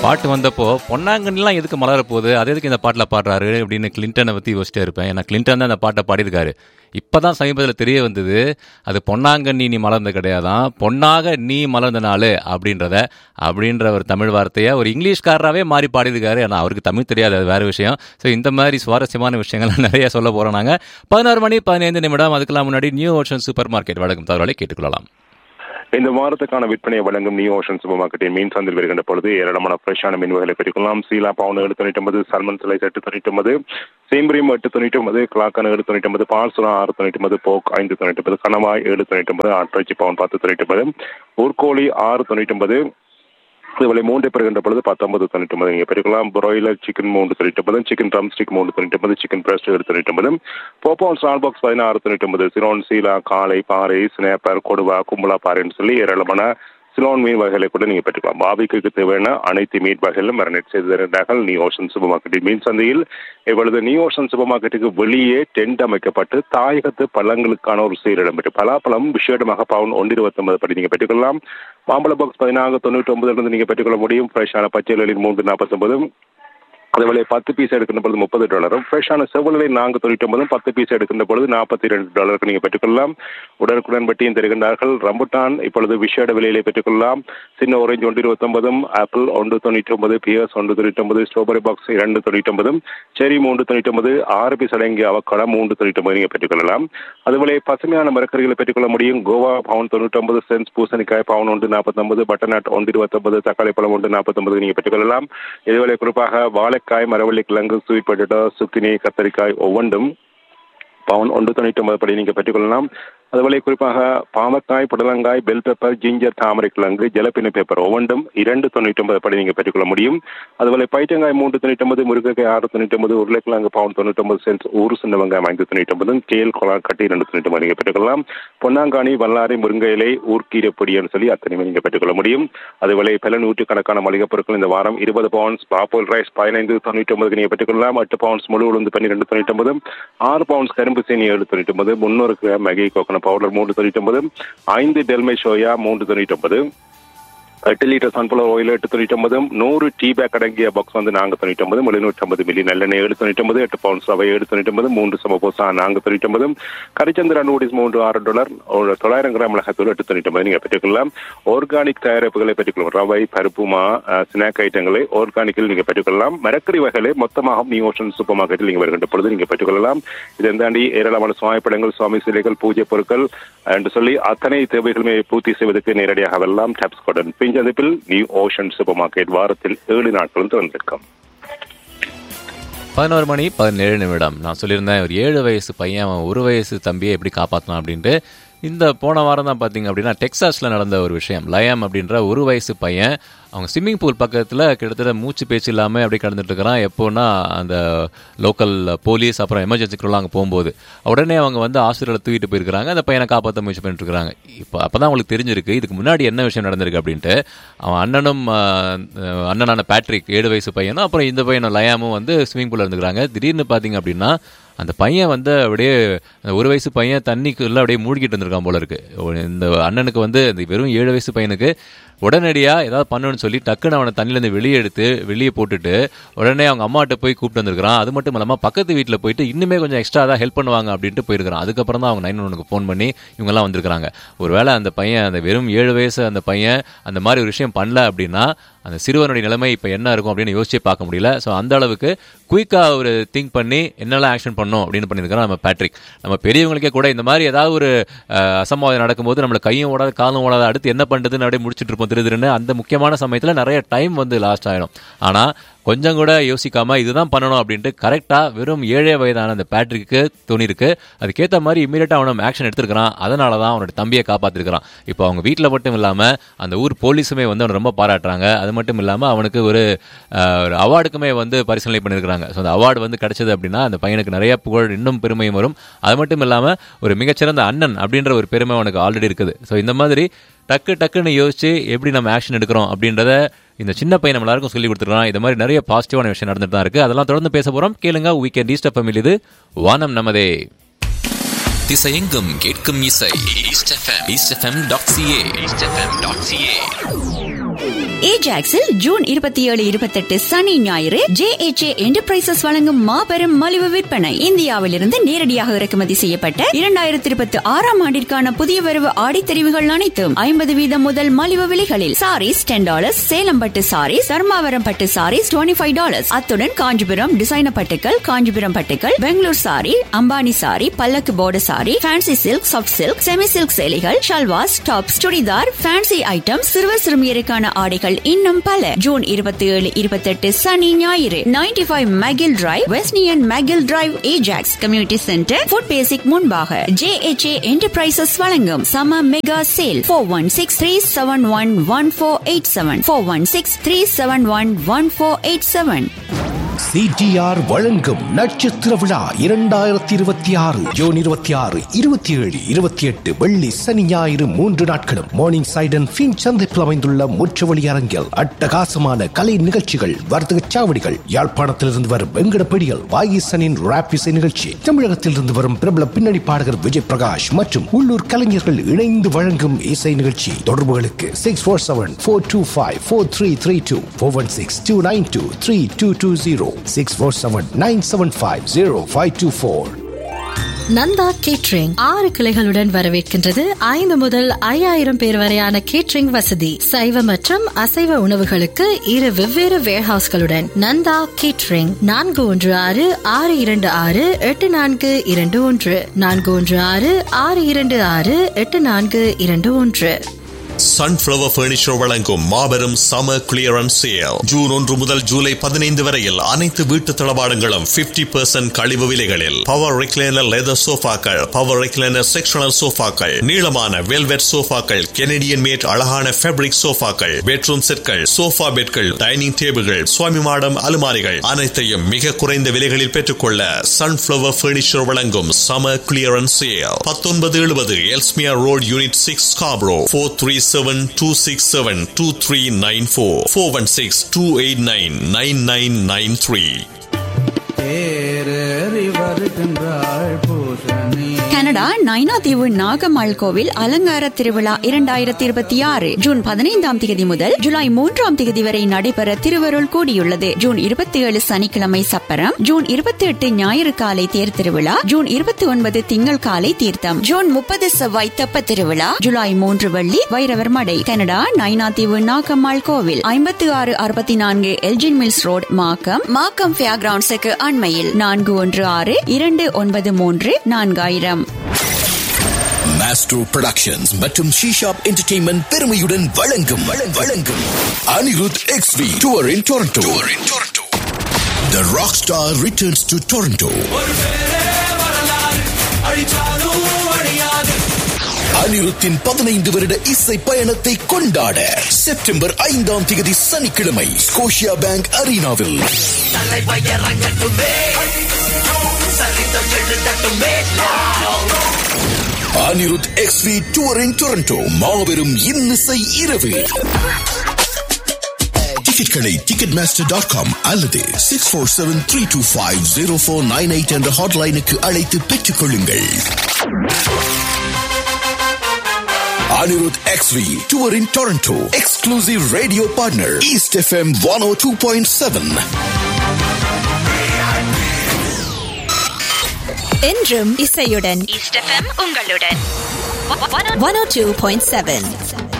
பாட்டு வந்தப்போ பொன்னாங்கண்ணிலாம் எதுக்கு மலர போகுது அது எதுக்கு இந்த பாட்டில் பாடுறாரு அப்படின்னு கிளின்டனை பற்றி யோசிச்சிட்டே இருப்பேன் ஏன்னா கிளின்டன் தான் அந்த பாட்டை பாடியிருக்காரு இப்போ தான் சமீபத்தில் தெரிய வந்தது அது பொன்னாங்கண்ணி நீ மலர்ந்த கிடையாதான் பொன்னாக நீ மலர்ந்த நாள் அப்படின்றத அப்படின்ற ஒரு தமிழ் வார்த்தையை ஒரு இங்கிலீஷ்காரராகவே மாறி பாடியிருக்காரு ஆனால் அவருக்கு தமிழ் தெரியாது அது வேறு விஷயம் ஸோ இந்த மாதிரி சுவாரஸ்யமான விஷயங்கள்லாம் நிறைய சொல்ல போகிறோம் நாங்கள் பதினாறு மணி பதினைந்து நிமிடம் அதுக்கெல்லாம் முன்னாடி நியூ ஓஷன் சூப்பர் மார்க்கெட் வழங்கும் தகவலை கேட்டுக்கொள்ளலாம் இந்த வாரத்துக்கான விற்பனையை வழங்கும் நியூ ஓஷன் சூப்பர் மார்க்கெட்டின் மீன் சந்தில் வருகின்ற பொழுது ஏராளமான ஃப்ரெஷ்ஷான மீன் வகைகளை பெற்றுக்கொள்ளலாம் சீலா பவுன் ஏழு தொண்ணூற்றி ஒன்பது சல்மன் சிலைஸ் எட்டு தொண்ணூற்றி ஒன்பது சேம்பரியம் எட்டு தொண்ணூற்றி ஒன்பது கிளாக்கான ஏழு தொண்ணூற்றி ஒன்பது பால்சுரா ஆறு தொண்ணூற்றி ஒன்பது போக் ஐந்து தொண்ணூற்றி ஒன்பது கணவாய் ஏழு தொண்ணூற்றி ஒன்பது ஆட்டிறைச்சி பவுன் பத்து தொண்ணூற்றி ஒன்பது ஊர்கோழி ஆறு தொண்ணூற்றி ஒன்பது இதுவரை மூன்று பெறுகின்ற பொழுது பத்தொன்பது தொண்ணூற்றி ஒன்பது நீங்கள் பெருக்கலாம் பிராய்லர் சிக்கன் மூன்று தொண்ணூற்றி ஒன்பது சிக்கன் ட்ரம் ஸ்டிக் மூன்று தொண்ணூற்றி ஒன்பது சிக்கன் பிரஸ்ட் ஏழு தொண்ணூற்றி ஒன்பது போப்போன் ஸ்டார் பாக்ஸ் பதினாறு தொண்ணூற்றி ஒன்பது சிரோன் சீலா காளை பாறை ஸ்னேப்பர் கொடுவா கும்பலா பாறைன்னு சொல்லி ஏராளமான சிலோன் மீன் வகைகளை கூட நீங்கள் பெற்றுக்கலாம் பாபிக்கு தேவையான அனைத்து மீன் வகைகளும் மேரினேட் செய்து தருகிறார்கள் நியூ ஓஷன் சூப்பர் மார்க்கெட்டில் மீன் சந்தையில் இவ்வளவு நியூ ஓஷன் சூப்பர் மார்க்கெட்டுக்கு வெளியே டென்ட் அமைக்கப்பட்டு தாயகத்து பழங்களுக்கான ஒரு சீர் இடம்பெற்று பலாப்பழம் விஷேடமாக பவுன் ஒன்று இருபத்தொன்பது படி நீங்கள் பெற்றுக்கொள்ளலாம் மாம்பழ பாக்ஸ் பதினாறு தொண்ணூற்றி ஒன்பதுலேருந்து நீங்கள் பெற்றுக்கொள்ள முடியும் ஃப்ரெஷ்ஷான பச்சை இலையில் மூன்று நாற்பத்தொன்பது அதேவேளை பத்து பீஸ் எடுக்கின்ற பொழுது முப்பது டாலரும் ஃப்ரெஷ்ஷான செவ்வலை நான்கு தொண்ணூற்றி ஒன்பதும் பத்து பீஸ் எடுக்கின்ற பொழுது நாற்பத்தி ரெண்டு டாலருக்கு நீங்கள் பெற்றுக்கொள்ளலாம் உடனுக்குடன் வட்டியும் தருகின்றார்கள் ரம்புட்டான் இப்பொழுது விஷேட விலையிலே பெற்றுக்கொள்ளலாம் சின்ன orange ஒன்று இருபத்தொன்பதும் ஆப்பிள் ஒன்று தொண்ணூற்றி ஒன்பது பியர்ஸ் ஒன்று தொண்ணூற்றி ஒன்பது ஸ்ட்ராபெரி பாக்ஸ் இரண்டு தொண்ணூற்றி ஒன்பதும் செரி மூன்று தொண்ணூற்றி ஒன்பது ஆறு பீஸ் அடங்கிய அவக்காடம் மூன்று தொண்ணூற்றி ஒன்பது நீங்கள் பெற்றுக்கொள்ளலாம் அதுபோல பசுமையான மரக்கறிகளை பெற்றுக்கொள்ள முடியும் கோவா பவுன் தொண்ணூற்றி ஒன்பது சென்ஸ் பூசணிக்காய் பவுன் ஒன்று நாற்பத்தொன்பது பட்டர்நட் ஒன்று இருபத்தொன்பது தக்காளி பழம் ஒன்று நாற்பத்தொன்பது நீங்கள் பெற்றுக்கொள்ளலாம் இதுவரை குறிப்பாக வாழைக்காய் மரவள்ளி கிழங்கு ஸ்வீட் பொட்டேட்டோ சுக்கினி கத்தரிக்காய் ஒவ்வொன்றும் பவுன் ஒன்று தொண்ணூற்றி ஒன்பது படி நீங்கள் பெற்றுக்கொள்ளலாம் அதுபோல குறிப்பாக பாவக்காய் புடலங்காய் பெல் பெப்பர் ஜிஞ்சர் தாமரை கிழங்கு ஜலப்பின பேப்பர் ஒவ்வொன்றும் இரண்டு தொண்ணூற்றி ஒன்பது படி நீங்கள் பெற்றுக்கொள்ள முடியும் அதுபோல பைட்டங்காய் மூன்று தொண்ணூற்றி ஒன்பது முருங்கைக்காய் ஆறு தொண்ணூற்றி ஒன்பது உருளைக்கிழங்கு பவுன் தொண்ணூற்றி ஒன்பது சென்ஸ் ஊறு சின்ன வெங்காயம் ஐந்து தொண்ணூற்றி ஒன்பது கேல் கொலா கட்டி ரெண்டு தொண்ணூற்றி ஒன்பது நீங்கள் பெற்றுக்கொள்ளலாம் பொன்னாங்கானி வல்லாரை முருங்கை இலை ஊர்க்கீரை பொடின்னு சொல்லி அத்தனையுமே நீங்கள் பெற்றுக்கொள்ள முடியும் அதுபோல பல நூற்றுக்கணக்கான மளிகை பொருட்கள் இந்த வாரம் இருபது பவுன்ஸ் பாப்போல் ரைஸ் பதினைந்து தொண்ணூற்றி ஒன்பதுக்கு நீங்கள் பெற்றுக்கொள்ளலாம் எட்டு பவுன்ஸ் முழு உளுந்து பன்னிரெண்டு தொண்ணூற்றி ஒன்பது ஆறு பவுன்ஸ் கரும்பு சீனி ஏழு தொண்ணூற்றி ஒன்பது முன்னூறு கிராம் மேகி கோகனட் பவுடர் மூன்று தொண்ணூற்றி ஒன்பது ஐந்து டெல்மை சோயா மூன்று தொண்ணூற்றி ஒன்பது எட்டு லிட்டர் சன்ஃபிளவர் ஆயில் எட்டு தொண்ணூற்றி ஒன்பது நூறு டீ பேக் அடங்கிய பாக்ஸ் வந்து நான்கு தொண்ணூற்றி ஒன்பது எழுநூற்றி ஐம்பது மில்லி நல்லெண்ணெய் ஏழு தொண்ணூற்றி ஒன்பது எட்டு பவுன்ஸ் ரவை ஏழு தொண்ணூற்றி ஒன்பது மூன்று சமபோசா நான்கு தொண்ணூற்றி ஒன்பது கரிச்சந்திரன் நூடிஸ் மூன்று ஆறு டாலர் ஒரு தொள்ளாயிரம் கிராம் மிளகாத்தூள் எட்டு தொண்ணூற்றி ஒன்பது நீங்கள் பெற்றுக்கொள்ளலாம் ஆர்கானிக் தயாரிப்புகளை பெற்றுக்கொள்ளலாம் ரவை பருப்புமா ஸ்நாக் ஐட்டங்களை ஆர்கானிக்கில் நீங்கள் பெற்றுக்கொள்ளலாம் மரக்கறி வகைகளை மொத்தமாக நியூ ஓஷன் சூப்பர் மார்க்கெட்டில் நீங்கள் வருகின்ற பொழுது நீங்கள் பெற்றுக்கொள்ளலாம் இதை தாண்டி ஏராளமான சுவாமி படங்கள் சுவாமி சிலைகள் பூஜை பொருட்கள் என்று சொல்லி அத்தனை தேவைகளுமே பூர்த்தி செய்வதற்கு நேரடியாக வரலாம் டேப்ஸ் கொடன் பிஞ்சதிப்பில் நியூ ஓஷன் சூப்பர் மார்க்கெட் வாரத்தில் ஏழு நாட்களும் திறந்திருக்கும் பதினோரு மணி பதினேழு நிமிடம் நான் சொல்லியிருந்தேன் ஒரு ஏழு வயசு பையன் அவன் ஒரு வயசு தம்பியை எப்படி காப்பாற்றலாம் அப்படின்ட்டு இந்த போன வாரம் தான் பார்த்தீங்க அப்படின்னா டெக்ஸாஸில் நடந்த ஒரு விஷயம் லயம் அப்படின்ற ஒரு வயசு பையன் அவங்க ஸ்விம்மிங் பூல் பக்கத்தில் கிட்டத்தட்ட மூச்சு பேச்சு இல்லாமல் அப்படி கடந்துட்டு இருக்கிறான் எப்போன்னா அந்த லோக்கல் போலீஸ் அப்புறம் எமர்ஜென்சி குரலாம் அங்கே போகும்போது உடனே அவங்க வந்து ஆசிரியரை தூக்கிட்டு போயிருக்கிறாங்க அந்த பையனை காப்பாற்ற முயற்சி பண்ணிட்டு இருக்காங்க இப்போ அப்போ தான் அவங்களுக்கு தெரிஞ்சிருக்கு இதுக்கு முன்னாடி என்ன விஷயம் நடந்திருக்கு அப்படின்ட்டு அவன் அண்ணனும் அண்ணனான பேட்ரிக் ஏழு வயசு பையனும் அப்புறம் இந்த பையனும் லயாமும் வந்து ஸ்விம்மிங் பூலில் இருந்துக்கிறாங்க திடீர்னு பார்த்தீங்க அப்படின்னா அந்த பையன் வந்து அப்படியே அந்த ஒரு வயசு பையன் தண்ணிக்குள்ள அப்படியே மூழ்கிட்டு இருந்திருக்கான் போல இருக்கு இந்த அண்ணனுக்கு வந்து இந்த வெறும் ஏழு வயசு பையனுக்கு உடனடியாக ஏதாவது பண்ணணும்னு சொல்லி டக்குன்னு அவனை தண்ணியிலேருந்து வெளியே எடுத்து வெளியே போட்டுட்டு உடனே அவங்க அம்மாட்ட போய் கூப்பிட்டு வந்திருக்கிறான் அது மட்டும் இல்லாமல் பக்கத்து வீட்டில் போயிட்டு இன்னுமே கொஞ்சம் எக்ஸ்ட்ரா தான் ஹெல்ப் பண்ணுவாங்க அப்படின்ட்டு போயிருக்கிறான் அதுக்கப்புறம் தான் அவங்க நைன் ஒனுக்கு ஃபோன் பண்ணி இவங்கெல்லாம் வந்திருக்கிறாங்க ஒருவேளை அந்த பையன் அந்த வெறும் ஏழு வயசு அந்த பையன் அந்த மாதிரி ஒரு விஷயம் பண்ணல அப்படின்னா அந்த சிறுவனுடைய நிலைமை இப்போ என்ன இருக்கும் அப்படின்னு யோசிச்சே பார்க்க முடியல ஸோ அந்த அளவுக்கு குயிக்காக ஒரு திங்க் பண்ணி என்னெல்லாம் ஆக்ஷன் பண்ணோம் அப்படின்னு பண்ணியிருக்கிறோம் நம்ம பேட்ரிக் நம்ம பெரியவங்களுக்கே கூட இந்த மாதிரி ஏதாவது ஒரு அசம்பாவிதம் நடக்கும்போது நம்மளை கையும் ஓடாது காலும் ஓடாது அடுத்து என்ன பண்ணுறதுன்னு அப்படியே முடிச்சுட்டு இருப்போம் திரு திருன்னு அந்த முக்கியமான சமயத்தில் நிறைய டைம் வந்து லாஸ்ட் ஆகிடும் ஆனால் கொஞ்சம் கூட யோசிக்காம இதுதான் பண்ணணும் அப்படின்ட்டு கரெக்டாக வெறும் ஏழே வயதான அந்த பேட்ரிக்கு தோணிருக்கு அதுக்கேற்ற மாதிரி இமீடியட்டாக அவனும் ஆக்ஷன் எடுத்திருக்கிறான் அதனால தான் அவனோட தம்பியை காப்பாற்றிருக்கிறான் இப்போ அவங்க வீட்டில் மட்டும் இல்லாமல் அந்த ஊர் போலீஸுமே வந்து அவனை ரொம்ப பாராட்டுறாங்க அது மட்டும் இல்லாமல் அவனுக்கு ஒரு ஒரு அவார்டுக்குமே வந்து பரிசீலனை பண்ணியிருக்கிறாங்க ஸோ அந்த அவார்டு வந்து கிடைச்சது அப்படின்னா அந்த பையனுக்கு நிறைய புகழ் இன்னும் பெருமையும் வரும் அது மட்டும் இல்லாமல் ஒரு மிகச்சிறந்த அண்ணன் அப்படின்ற ஒரு பெருமை அவனுக்கு ஆல்ரெடி இருக்குது ஸோ இந்த மாதிரி டக்கு டக்குன்னு யோசிச்சு எப்படி நம்ம ஆக்ஷன் எடுக்கிறோம் அப்படின்றத இந்த சின்ன பையன் நம்ம எல்லாருக்கும் சொல்லி கொடுத்துருக்கான் இந்த மாதிரி நிறைய பாசிட்டிவான விஷயம் நடந்துட்டு தான் இருக்கு அதெல்லாம் தொடர்ந்து பேச போறோம் கேளுங்க வீக்கெண்ட் ஈஸ்ட் ஃபேமிலி இது வானம் நமதே திசையெங்கும் கேட்கும் இசை east FM east FM dot CA east FM dot CA ஏஜாக்ஸில் ஜூன் இருபத்தி ஏழு இருபத்தெட்டு சனி ஞாயிறு ஜே எச் ஏ என்டர்பிரைசஸ் வழங்கும் மாபெரும் மலிவு விற்பனை இந்தியாவிலிருந்து நேரடியாக இறக்குமதி செய்யப்பட்ட இரண்டாயிரத்தி இருபத்தி ஆறாம் ஆண்டிற்கான புதிய வரவு ஆடித்தெரிவுகள் அனைத்தும் ஐம்பது வீதம் முதல் மலிவு விலைகளில் சாரீஸ் டென் டாலர்ஸ் சேலம் பட்டு சாரீஸ் தர்மாவரம் பட்டு சாரீஸ் டுவெண்ட்டி ஃபைவ் டாலர்ஸ் அத்துடன் காஞ்சிபுரம் டிசைனர் பட்டுக்கள் காஞ்சிபுரம் பட்டுக்கள் பெங்களூர் சாரி அம்பானி சாரி பல்லக்கு போர்டு sari fancy silk soft silk semi silk சேலைகள் ஷல்வாஸ் டாப்ஸ் சுடிதார் ஃபேன்சி ஐட்டம் சிறுவர் சிறுமியருக்கான ஆடைகள் இன்னும் பல ஜூன் இருபத்தி ஏழு இருபத்தெட்டு சனி ஞாயிறு நைன்டி ஃபைவ் மெகில் டிரைவ் வெஸ்னியன் McGill drive Ajax community center food basics முன்பாக ஜே எச் ஏ என்டர்பிரைசஸ் வழங்கும் சம mega sale four one six three seven one one four eight seven four one six three seven one one four eight seven CDR வழங்கும் நட்சத்திர விழா இரண்டாயிரத்தி இருபத்தி ஆறு June இருபத்தி ஆறு இருபத்தி ஏழு இருபத்தி எட்டு வெள்ளி சனி ஞாயிறு மூன்று நாட்களும் மார்னிங் சைடன் பின் சந்திப்பில் அமைந்துள்ள முற்றுவழி அரங்கில் அட்டகாசமான கலை நிகழ்ச்சிகள் வர்த்தக சாவடிகள் யாழ்ப்பாணத்திலிருந்து வரும் வெங்கடப்படிகள் வாயிசனின் ராப் இசை நிகழ்ச்சி தமிழகத்திலிருந்து வரும் பிரபல பின்னணி பாடகர் விஜய் பிரகாஷ் மற்றும் உள்ளூர் கலைஞர்கள் இணைந்து வழங்கும் இசை நிகழ்ச்சி தொடர்புகளுக்கு six four seven four two five four three three two four one six two nine two three two two zero six four seven nine seven five zero five two four Nanda catering ஆறு கிளைகளுடன் வரவேற்கின்றது ஐந்து முதல் ஐயாயிரம் பேர் வரையான catering வசதி சைவ மற்றும் அசைவ உணவுகளுக்கு இரு வெவ்வேறு வேர்ஹவுஸ்களுடன் நந்தா கேட்ரிங் நான்கு ஒன்று ஆறு ஆறு இரண்டு ஆறு எட்டு நான்கு இரண்டு ஒன்று நான்கு ஒன்று ஆறு ஆறு இரண்டு ஆறு எட்டு நான்கு இரண்டு ஒன்று சன்ஃபிளவர் பர்னிச்சர் வழங்கும் மாபெரும் சம கிளியரன்ஸ் சேல் ஜூன் ஒன்று முதல் ஜூலை பதினைந்து வரையில் அனைத்து வீட்டு தளபாடங்களும் 50% பெர்சன்ட் கழிவு விலைகளில் பவர் ரெக்லைனர் லெதர் சோஃபாக்கள் பவர் ரெக்லைனர் செக்ஷனல் சோஃபாக்கள் நீளமான வெல்வெட் சோஃபாக்கள் கெனடியன் மேட் அழகான ஃபேப்ரிக் சோஃபாக்கள் பெட்ரூம் செட்கள் சோஃபா பெட்கள் டைனிங் டேபிள்கள் சுவாமி மாடம் அலுமாரிகள் அனைத்தையும் மிக குறைந்த விலைகளில் பெற்றுக்கொள்ள சன்ஃபிளவர் பர்னிச்சர் வழங்கும் சம கிளியரன்ஸ் சேல் பத்தொன்பது எழுபது எல்ஸ்மியா ரோட் யூனிட் சிக்ஸ் காப்ரோ four three seven two six seven two three nine four four one six two eight nine nine nine nine three தேரறி வருகின்றாள் பூசணி கனடா நைனாதீவு நாகம்மாள் கோவில் அலங்கார திருவிழா இரண்டாயிரத்தி இருபத்தி ஆறு ஜூன் பதினைந்தாம் தேதி முதல் ஜூலை மூன்றாம் தேதி வரை நடைபெற திருவருள் கூடியுள்ளது ஜூன் இருபத்தி ஏழு சனிக்கிழமை சப்பரம் ஜூன் இருபத்தி எட்டு ஞாயிறு காலை தேர் திருவிழா ஜூன் இருபத்தி ஒன்பது திங்கள் காலை தீர்த்தம் ஜூன் முப்பது செவ்வாய் தெப்ப திருவிழா ஜூலை மூன்று வெள்ளி வைரவர் மடை கனடா நைனாதீவு நாகம்மாள் கோவில் ஐம்பத்தி ஆறு அறுபத்தி நான்கு Elgin Mills road Markham Markham fair கிரவுண்ட்ஸுக்கு அண்மையில் நான்கு ஒன்று ஆறு இரண்டு ஒன்பது மூன்று நான்காயிரம் மாஸ்டர் புரொடக்ஷன்ஸ் மற்றும் ஷீஷாப் என்டர்டெயின்மெண்ட் பெருமையுடன் வழங்கும் வழங்கும், வழங்கும் Anirudh X V tour in Toronto The Rockstar returns to Toronto. அனிருத்தின் பதினைந்து வருட இசை பயணத்தை கொண்டாட செப்டம்பர் ஐந்தாம் தேதி சனிக்கிழமை ஸ்கோஷியா பேங்க் அரீனாவில் Anirudh X V tour in Toronto மாபெரும் இன்னிசை இரவு டிக்கெட்களை டிக்கெட் மாஸ்டர் டாட் காம் அல்லது six four seven three two five zero four nine eight என்ற ஹாட்லைனுக்கு அழைத்து பெற்றுக் கொள்ளுங்கள் Anirudh X V tour in Toronto exclusive radio partner east FM one O two point seven என்றும் இசையுடன் உங்களுடன் ஒன் டூ பாயிண்ட் செவன்